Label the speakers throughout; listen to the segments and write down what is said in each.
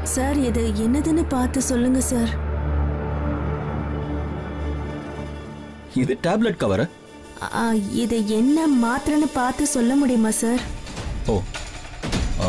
Speaker 1: Sir இது என்னதுன்னு பார்த்து சொல்லுங்க சார்
Speaker 2: இது டேப்லெட் கவர்
Speaker 1: ஆ, இது என்ன மாத்திரைன்னு பார்த்து சொல்ல முடியுமா சார்
Speaker 2: ஓ ஆ.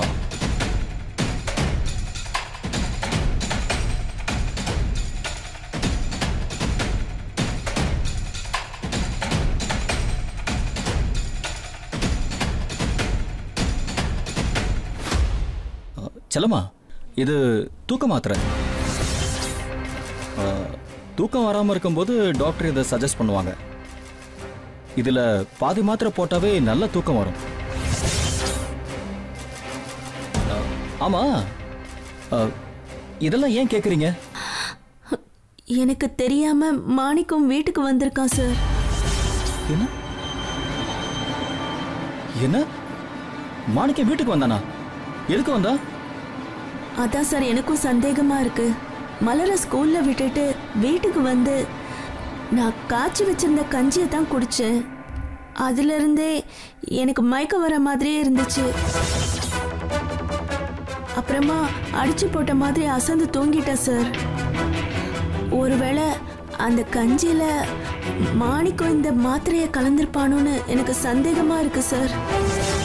Speaker 2: ஆ, செல்லம்மா இது தூக்க மாத்திரை ஆ, தூக்கம் வராமல் இருக்கும்போது டாக்டர் இதை சஜஸ்ட் பண்ணுவாங்க இதில் பாதி மாத்திரை போட்டாவே நல்ல தூக்கம் வரும் ஆ, ஆமா ஆ, இதெல்லாம் ஏன் கேட்குறீங்க
Speaker 1: எனக்கு தெரியாம மாணிக்கம் வீட்டுக்கு வந்திருக்கான் சார்
Speaker 2: என்ன என்ன மாணிக்கம் வீட்டுக்கு வந்தானா எதுக்கு வந்தா
Speaker 1: அதான் சார் எனக்கும் சந்தேகமா இருக்கு மலரை ஸ்கூல்ல விட்டுட்டு வீட்டுக்கு வந்து நான் காய்ச்சி வச்சிருந்த கஞ்சியை தான் குடிச்சேன் அதுல இருந்தே எனக்கு மயக்கம் வர மாதிரியே இருந்துச்சு அப்புறமா அடிச்சு போட்ட மாதிரி அசந்து தூங்கிட்டேன் சார் ஒருவேளை அந்த கஞ்சியில மாணிக்கம் இந்த மாத்திரையை கலந்திருப்பானோன்னு எனக்கு சந்தேகமா இருக்கு சார்